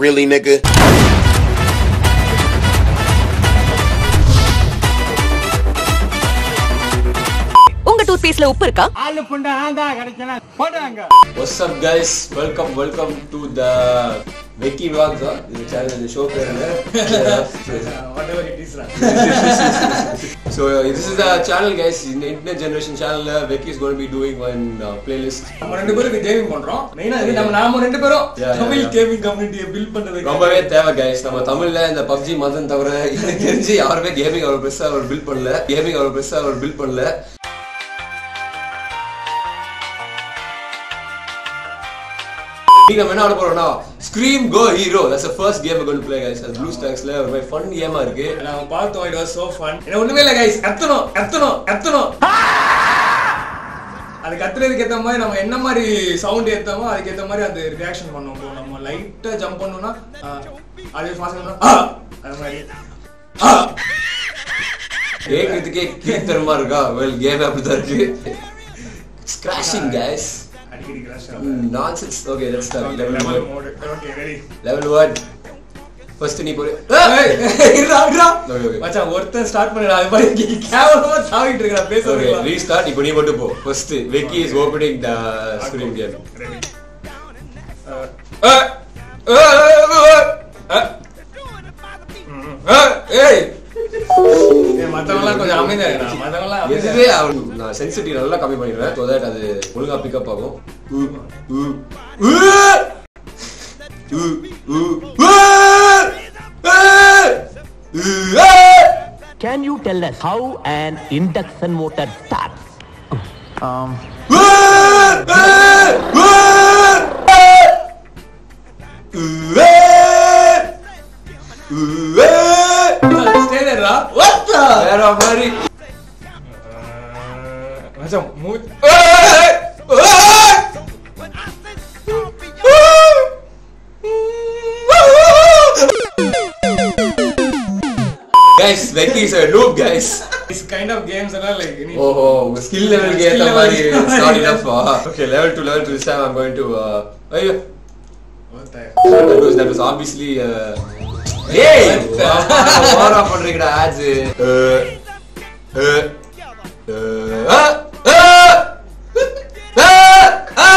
really, nigga? உங்க tooth பேஸ்ட்ல உப்பு இருக்கா ஆளு புண்டை ஆந்தா கிடைச்சனா போடுறாங்க What's up guys? Welcome, welcome to the Vicky Vlogs. Huh? இந்த channel, இந்த show பேர் என்ன? so uh, this is the channel guys. In the internet generation channel, uh, Vicky is going to be doing one uh, playlist. நம்ம ரெண்டு பேரும் gaming பண்றோம் மெயினா இது நம்ம நாம ரெண்டு பேரும் Yeah, yeah, Tamil yeah. Gaming கம்யூனிட்டியை பில்ட் பண்றது ரொம்பவே தேவை guys. நம்ம தமிழ்ல இந்த பப்ஜி மதன் தவிர எனக்கு தெரிஞ்சு யாருமே கேமிங் அவ்வளவு பெருசா அவர் பில்ட் பண்ணல கேமிங் அவ்வளவு பெருசா அவர் பில்ட் பண்ணல நீங்க நம்ம என்ன ஆட போறோம்னா scream go hero that's first game goal play guys அது ப்ளூ ஸ்டாக்ஸ்ல ஒரு மாதிரி ஃபன் கேமா இருக்கு நாம பார்த்தோம் இட் வாஸ் சோ ஃபன் என்ன ஒண்ணுமே இல்ல கைஸ் கத்தணும் கத்தணும் கத்தணும் அது கத்துறதுக்கு ஏத்த மாதிரி நம்ம என்ன மாதிரி சவுண்ட் ஏத்தமோ அதுக்கு ஏத்த மாதிரி அந்த ரியாக்ஷன் பண்ணுவோம் இப்போ நம்ம லைட்டா ஜம்ப் பண்ணோம்னா ஆ, அதே ஃபாஸ்ட் பண்ணா ஆ, அது மாதிரி ஆ. கேட்கறதுக்கே கீர்த்தனமா இருக்கா வெல் கேம் அப்படிதான் இருக்கு ஸ்கிராஷிங் கைஸ் அடிக்கடி crash nonsense okay let's start level level 1 mode okay ready level 1 first நீ போடு இருடா இருடா Okay, okay. மச்சான் ஒருத்தன் ஸ்டார்ட் பண்ணிடா அது மாதிரி கேவலமா தாவிட்டு இருக்கா ஓகே பேசுறது ரீஸ்டார்ட் இப்போ நீ மட்டும் போ first Vicky is opening the screen game மத்தவங்கலாம் கொஞ்சம் அமைதியா இருக்கா மத்தவங்கலாம் அமைதியா எதுவே அவன் நான் சென்சிட்டிவ் நல்லா கம்மி பண்ணிடுவேன் so that அது ஒழுங்கா பிக்கப் ஆகும் ஊ, ஊ, ஊ, ஊ, ஊ, ஊ, ஆ, ஊ, ஆ. Can you tell us how an induction motor starts? Who, ah, who, ah. Who, ah. Who, ah. Stay there டா. What the? வேற மாதிரி மச்சான் மூ- guys Becky is a noob guys This kind of games எல்லாம் like any- ஓஹோ உங்க skill லெவலுக்கு ஏத்த Skill மாதிரி level. it's not enough okay level 2 level 2 this time I'm going to uh, ஐயோ What the- that was that was obviously uh, ஏய் ஓவரா பண்றீங்கடா ads uh, uh, uh, uh, uh,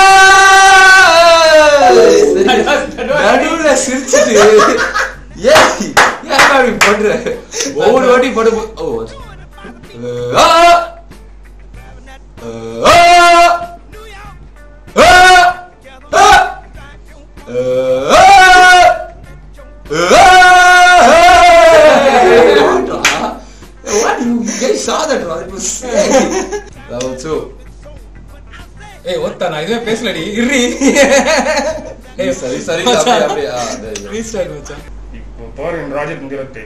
நடுவுல சிரிச்சிட்டு ஏய் ஏன் அப்படி பண்ற ஒவ்வொரு வாட்டி படு ஓ ஆ ஆ ஆ What you guys saw that right? It was sick. Level two. ஏய், ஒத்தா, நான் இதுவே பேசலடி. இருடி. ஏய், சரி, சரி, மச்சான். அப்படியே, அப்படியே, ஆ, there you go. Restart மச்சான். இப்போ பாரு இந்த ராஜத் முகிலத்தை.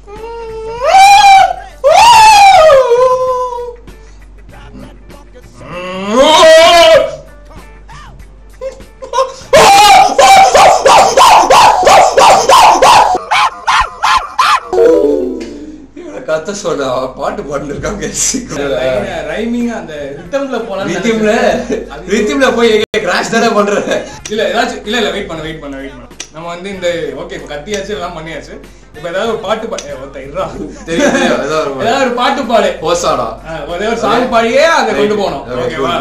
இவனை கத்த சொன்னா பாட்டு பாட்டு இருக்காங்க ரைமிங்கா- ரைமிங்கா அந்த rhythmல போலாம்னு ரித்திம்ல நினைச்சேன். அது ரித்திம்ல போய் எங்க கிராஷ் தானே பண்ற இல்ல ஏதாச்சும் இல்ல இல்ல வெயிட் பண்ண வெயிட் பண்ண வெயிட் பண்ண நம்ம வந்து இந்த ஓகே இப்ப கத்தியாச்சு எல்லாம் பண்ணியாச்சு இப்ப ஏதாவது ஒரு பாட்டு பா- ஏய், ஒருத்தன் இருடா. தெரியும் தெரியும் ஏதோ ஒரு ஏதாவது ஒரு பாட்டு பாடு ஹோசாடா ஆ, ஒரே ஒரு சாங் பாடியே அங்க கொண்டு போகணும் ஓகேவா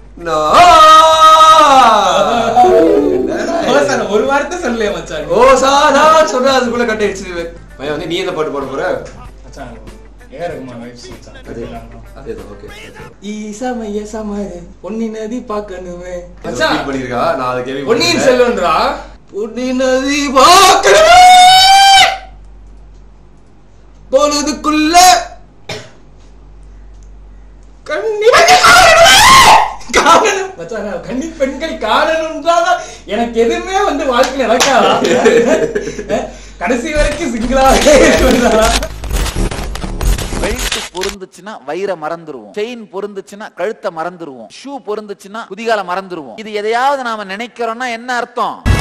அவசரம், ஒரு வார்த்தை சொல்லலையே மச்சான் ஓசாடா சொன்னா அதுக்குள்ள கட்டிடுச்சு பையன் வந்து நீ என்ன பாட்டு பாட போற மச்சான் ஏ ரகுமான் vibes மச்சான். அதேதான் ஓகே ஈசமய சமரு பொன்னி நதி பார்க்கணுமே மச்சான் மச்சான் பண்ணிருக்கா நான் அதை கேள்வி பொன்னியின் செல்வன்றா பொன்னி நதி பார்க்கணுமே பொழுதுக்குள்ள கண்ணி காரணம் மச்சான் நான் கன்னி பெண்கள் காரணம்ன்றால எனக்கு எதுவுமே வந்து வாழ்க்கையில நடக்காதா அஹ், கடைசி வரைக்கும் சிங்கிளாவே இருக்கிறதா பெல்ட் பொருந்துச்சுன்னா வயிறை மறந்துருவோம் செயின் பொருந்துச்சுன்னா கழுத்தை மறந்துருவோம் ஷூ பொருந்துச்சுன்னா குதிகால மறந்துருவோம் இது எதையாவது நாம நினைக்கிறோம்னா என்ன அர்த்தம்